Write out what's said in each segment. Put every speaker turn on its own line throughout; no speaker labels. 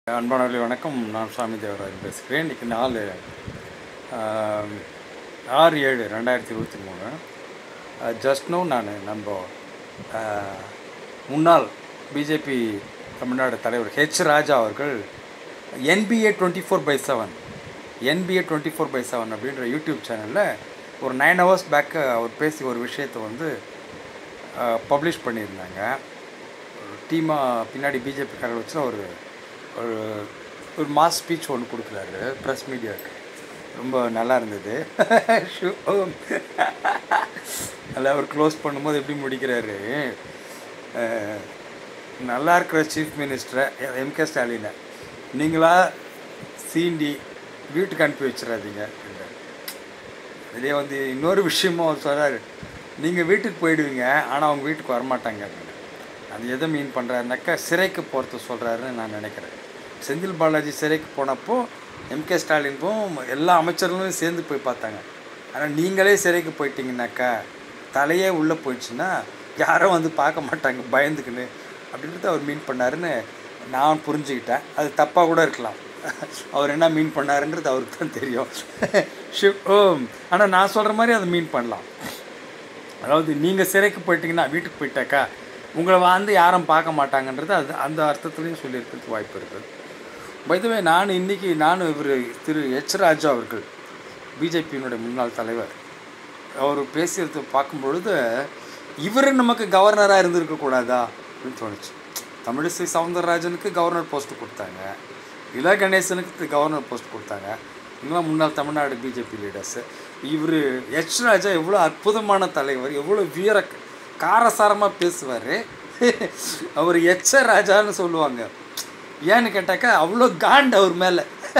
அன்பானவர்களே வணக்கம் நான் சாமி தேவராஜ் பேசுகிறேன் இன்றைக்கி நாலு ஆம், ஆறு ஏழு ரெண்டாயிரத்தி இருபத்தி மூணு ஜஸ்ட்னோ நான் நம்ம ஆ, முன்னாள் பிஜேபி தமிழ்நாடு தலைவர் ஹெச் ராஜா அவர்கள் NBA twenty four by seven NBA twenty four by seven அப்படின்ற யூடியூப் சேனலில் ஒரு நைன் ஹவர்ஸ் பேக்கு அவர் பேசி ஒரு விஷயத்தை வந்து பப்ளிஷ் பண்ணியிருந்தாங்க ஒரு டீமாக பின்னாடி பிஜேபிக்காரர் வச்சு ஒரு ஒரு ஒரு மாஸ் ஸ்பீச் ஒன்று கொடுக்குறாரு ப்ரெஸ் மீடியாவுக்கு ரொம்ப நல்லா இருந்தது நல்லா அவர் க்ளோஸ் பண்ணும்போது எப்படி முடிக்கிறாரு அஹ், நல்லா இருக்கிற சீஃப் மினிஸ்டரை எம்கே ஸ்டாலினை நீங்களா சீண்டி வீட்டுக்கு அனுப்பி வச்சிடாதீங்க அப்படின்றாரு. இதே வந்து இன்னொரு விஷயமும் அவர் சொல்கிறாரு நீங்கள் வீட்டுக்கு போயிடுவீங்க ஆனால் அவங்க வீட்டுக்கு வரமாட்டாங்க அப்படின்னு அது எதை மீன் பண்ணுறாருனாக்கா சிறைக்கு போகிறது சொல்கிறாருன்னு நான் நினைக்கிறேன் செந்தில் பாலாஜி சிறைக்கு போனப்போ எம்கே ஸ்டாலினுக்கும் எல்லா அமைச்சர்களும் சேர்ந்து போய் பார்த்தாங்க ஆனால் நீங்களே சிறைக்கு போயிட்டீங்கன்னாக்கா தலையே உள்ளே போயிடுச்சுன்னா யாரும் வந்து பார்க்க மாட்டாங்க பயந்துக்குன்னு அப்படின்றத அவர் மீன் பண்ணாருன்னு நான் புரிஞ்சுக்கிட்டேன் அது தப்பாக கூட இருக்கலாம் அவர் என்ன மீன் பண்ணாருன்றது அவருக்கு தான் தெரியும் ஷிவ் ஓம் ஆனால் நான் சொல்கிற மாதிரி அதை மீன் பண்ணலாம் அதாவது நீங்கள் சிறைக்கு போயிட்டீங்கன்னா வீட்டுக்கு போயிட்டாக்கா உங்களை வந்து யாரும் பார்க்க மாட்டாங்கன்றது அது அந்த அர்த்தத்துலேயும் சொல்லியிருக்கிறதுக்கு வாய்ப்பு இருக்குது பைதவே நான் இன்றைக்கி நான் இவர் திரு எச் ராஜா அவர்கள் பிஜேபியினுடைய முன்னாள் தலைவர் அவர் பேசுகிறத பார்க்கும் பொழுது இவர் நமக்கு கவர்னராக இருந்திருக்கக்கூடாதா அப்படின்னு தோணுச்சு தமிழிசை சவுந்தரராஜனுக்கு கவர்னர் போஸ்ட் கொடுத்தாங்க இல கணேசனுக்கு கவர்னர் போஸ்ட் கொடுத்தாங்க இவங்களாம் முன்னாள் தமிழ்நாடு பிஜேபி லீடர்ஸு இவர் எச் ராஜா எவ்வளோ அற்புதமான தலைவர் எவ்வளோ வீர காரசாரமாக பேசுவார் அவர் எச்ச ராஜான்னு சொல்லுவாங்க ஏன்னு கேட்டாக்கா அவ்வளோ காண்ட் அவர் மேலே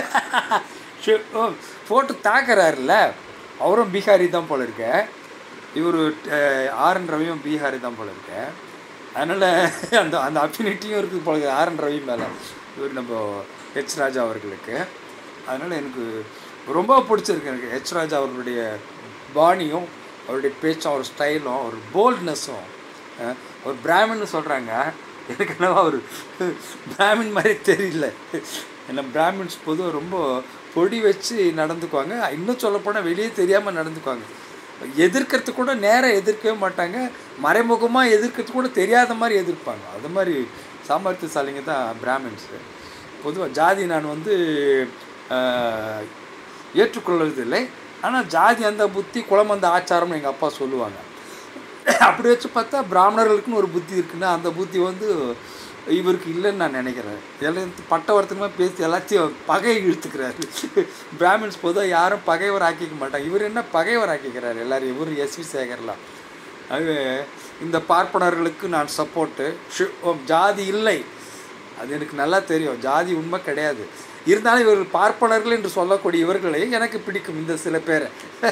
போட்டு தாக்குறாருல்ல அவரும் பீகாரி தான் போல இருக்க இவர் ஆர்என் ரவியும் பீகாரி தான் போல இருக்க அதனால் அந்த அந்த அஃபினிட்டியும் இருக்குது போல இருக்கு ஆர்என் ரவி மேலே இவர் நம்ம ஹெச் ராஜா அவர்களுக்கு அதனால் எனக்கு ரொம்ப பிடிச்சிருக்கு எனக்கு ஹெச் ராஜா அவர்களுடைய பாணியும் அவருடைய பேச்சும் அவர் ஸ்டைலும் அவர் போல்ட்னஸும் ஒரு பிராமின்னு சொல்கிறாங்க எனக்கு என்னவோ அவர் பிராமின் மாதிரி தெரியல ஏன்னா பிராமின்ஸ் பொதுவாக ரொம்ப பொடி வச்சு நடந்துக்குவாங்க இன்னும் சொல்லப்போனால் வெளியே தெரியாமல் நடந்துக்குவாங்க எதிர்க்கிறது கூட நேராக எதிர்க்கவே மாட்டாங்க மறைமுகமாக எதிர்க்கிறது கூட தெரியாத மாதிரி எதிர்ப்பாங்க அது மாதிரி சாமர்த்தியசாலிங்க தான் பிராமின்ஸு பொதுவாக ஜாதி நான் வந்து ஆஹ், ஏற்றுக்கொள்வதில்லை ஆனால் ஜாதி அந்த புத்தி குளம் அந்த ஆச்சாரம்னு எங்கள் அப்பா சொல்லுவாங்க அப்படி வச்சு பார்த்தா பிராமணர்களுக்குன்னு ஒரு புத்தி இருக்குன்னா அந்த புத்தி வந்து இவருக்கு இல்லைன்னு நான் நினைக்கிறேன் எல்லாம் பட்டவர்த்தனமாக பேசி எல்லாத்தையும் பகை இழுத்துக்கிறாரு பிராமின்ஸ் பொதுவாக யாரும் பகைவர் ஆக்கிக்க மாட்டாங்க இவர் என்ன பகைவர் ஆக்கிக்கிறாரு எல்லாரும் இவர் எஸ்வி சேகர்லாம் அது இந்த பார்ப்பனர்களுக்கு நான் சப்போர்ட்டு ஜாதி இல்லை அது எனக்கு நல்லா தெரியும் ஜாதி உண்மை கிடையாது இருந்தாலும் இவர்கள் பார்ப்பனர்கள் என்று சொல்லக்கூடிய இவர்களை எனக்கு பிடிக்கும் இந்த சில பேரை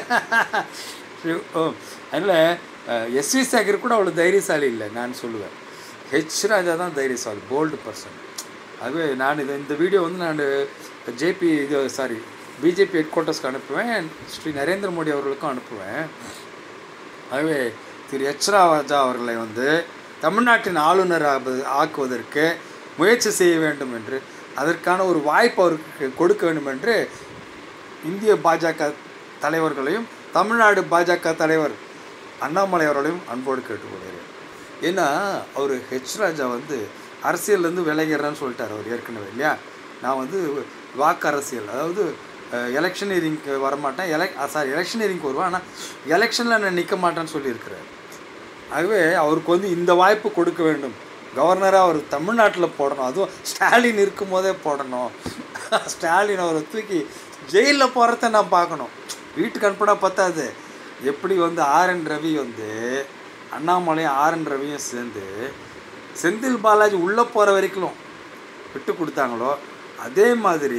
அதில் எஸ்வி சேகர் கூட அவ்வளோ தைரியசாலி இல்லை நான் சொல்லுவேன் ஹெச் ராஜா தான் தைரியசாலி போல்டு பர்சன் அதுவே நான் இது இந்த வீடியோ வந்து நான் ஜேபி இது சாரி பிஜேபி ஹெட் குவார்ட்டர்ஸ்க்கு அனுப்புவேன் ஸ்ரீ நரேந்திர மோடி அவர்களுக்கும் அனுப்புவேன் ஆகவே திரு எச் ராஜா அவர்களை வந்து தமிழ்நாட்டின் ஆளுநர் ஆக்குவதற்கு முயற்சி செய்ய வேண்டும் என்று அதற்கான ஒரு வாய்ப்பு அவருக்கு கொடுக்க வேண்டும் என்று இந்திய பாஜக தலைவர்களையும் தமிழ்நாடு பாஜக தலைவர் அண்ணாமலை அவர்களையும் அன்போடு கேட்டுக்கொள்கிறேன் ஏன்னா அவர் ஹெச் ராஜா வந்து அரசியல்லேருந்து விலகிறேன்னு சொல்லிட்டார் அவர் ஏற்கனவே இல்லையா நான் வந்து வாக்கு அரசியல் அதாவது எலெக்ஷனரிங்க்கு வரமாட்டேன் எலெக் சாரி எலெக்ஷனரிங்க்கு வருவேன் ஆனால் எலெக்ஷனில் நான் நிற்க மாட்டேன்னு சொல்லியிருக்கிறார் ஆகவே அவருக்கு வந்து இந்த வாய்ப்பு கொடுக்க வேண்டும் கவர்னராக அவர் தமிழ்நாட்டில் போடணும் அதுவும் ஸ்டாலின் இருக்கும் போதே போடணும் ஸ்டாலின் அவரை தூக்கி ஜெயிலில் போகிறத நான் பார்க்கணும் வீட்டுக்கு அனுப்பினா பத்தாது எப்படி வந்து ஆர்என் ரவி வந்து அண்ணாமலையும் ஆர்என் ரவியும் சேர்ந்து செந்தில் பாலாஜி உள்ளே போகிற வரைக்கும் விட்டு கொடுத்தாங்களோ அதே மாதிரி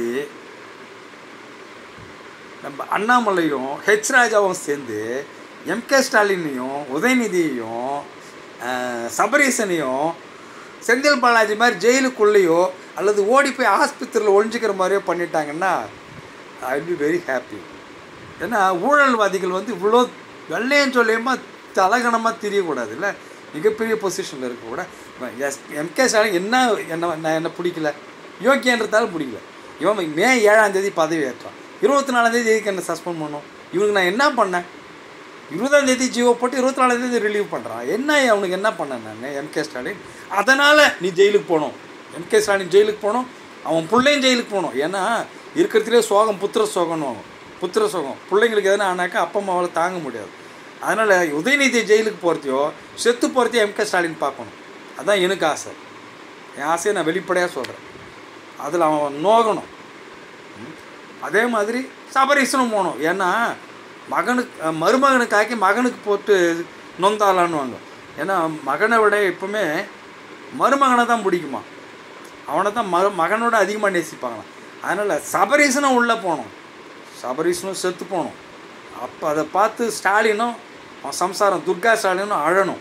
நம்ம அண்ணாமலையும் ஹெச் ராஜாவும் சேர்ந்து எம்கே ஸ்டாலினையும் உதயநிதியையும் அஹ், சபரீசனையும் செந்தில் பாலாஜி மாதிரி ஜெயிலுக்குள்ளேயோ அல்லது ஓடி போய் ஆஸ்பத்திரியில் ஒழிஞ்சிக்கிற மாதிரியோ பண்ணிட்டாங்கன்னா ஐ பி வெரி ஹாப்பி ஏன்னா ஊழல்வாதிகள் வந்து இவ்வளோ வெள்ளையும் சொல்லியுமா தலகணமாக தெரியக்கூடாது இல்லை மிகப்பெரிய பொசிஷனில் இருக்கக்கூட எஸ் எம்கே ஸ்டாலின் என்ன என்ன நான் என்ன பிடிக்கல யோக்கியன்றதால பிடிக்கல இவன் மே ஏழாம் தேதி பதவி ஏற்றான் இருபத்தி நாலாம் தேதி எதுக்கு என்ன சஸ்பெண்ட் பண்ணும் இவனுக்கு நான் என்ன பண்ணேன் இருபதாம் தேதி ஜியோ போட்டு இருபத்தி நாலாம் தேதி ரிலீவ் பண்ணுறான் என்ன அவனுக்கு என்ன பண்ணேன் நான் எம்கே ஸ்டாலின் அதனால் நீ ஜெயிலுக்கு போகணும் எம்கே ஸ்டாலின் ஜெயிலுக்கு போகணும் அவன் பிள்ளையும் ஜெயிலுக்கு போகணும் ஏன்னா இருக்கிறதுலே சோகம் புத்திர சோகம்னு வாங்கும் புத்திர சோகம் பிள்ளைங்களுக்கு எதனா ஆனாக்கா அப்பா அம்மாவால் தாங்க முடியாது அதனால் உதயநிதி ஜெயிலுக்கு போகிறதையோ செத்து போகிறதையோ எம்கே ஸ்டாலின் பார்க்கணும் அதான் எனக்கு ஆசை என் ஆசையை நான் வெளிப்படையாக சொல்கிறேன் அதில் அவன் நோகணும் ம். அதே மாதிரி சபரீசனும் போகணும் ஏன்னா மகனுக்கு அஹ், மருமகனுக்கு ஆக்கி மகனுக்கு போட்டு நொந்தாலான்னுவாங்க ஏன்னா மகனை விட எப்பவுமே மருமகனை தான் பிடிக்குமா அவனை தான் மக மகனோட அதிகமாக நேசிப்பாங்களாம் அதனால் சபரீசனும் உள்ளே போகணும் சபரீசனும் செத்து போகணும் அப்போ அதை பார்த்து ஸ்டாலினும் அவன் சம்சாரம் துர்கா ஸ்டாலினும் அழணும்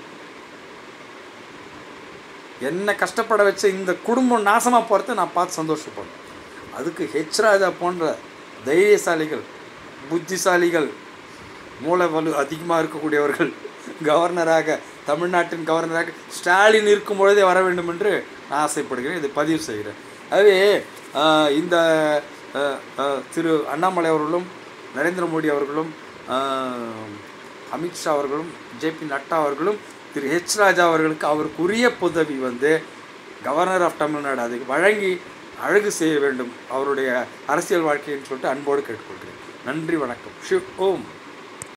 என்ன கஷ்டப்பட வச்ச இந்த குடும்பம் நாசமாக போகிறத நான் பார்த்து சந்தோஷப்படுறேன் அதுக்கு ஹெச் ராஜா போன்ற தைரியசாலிகள் புத்திசாலிகள் மூளை வலு அதிகமாக இருக்கக்கூடியவர்கள் கவர்னராக தமிழ்நாட்டின் கவர்னராக ஸ்டாலின் இருக்கும் பொழுதே வர வேண்டும் என்று நான் ஆசைப்படுகிறேன் இதை பதிவு செய்கிறேன் ஆகவே ஆஹ், இந்த ஆஹ், ஆஹ், திரு அண்ணாமலை அவர்களும் நரேந்திர மோடி அவர்களும் ஆஹ், அமித்ஷா அவர்களும் ஜேபி நட்டா அவர்களும் திரு ஹெச் ராஜா அவர்களுக்கு அவருக்குரிய பதவி வந்து கவர்னர் ஆஃப் தமிழ்நாடு அதுக்கு வழங்கி அழகு செய்ய வேண்டும் அவருடைய அரசியல் வாழ்க்கைன்னு சொல்லிட்டு அன்போடு கேட்டுக்கொள்கிறேன் நன்றி வணக்கம் ஷிவ் ஓம்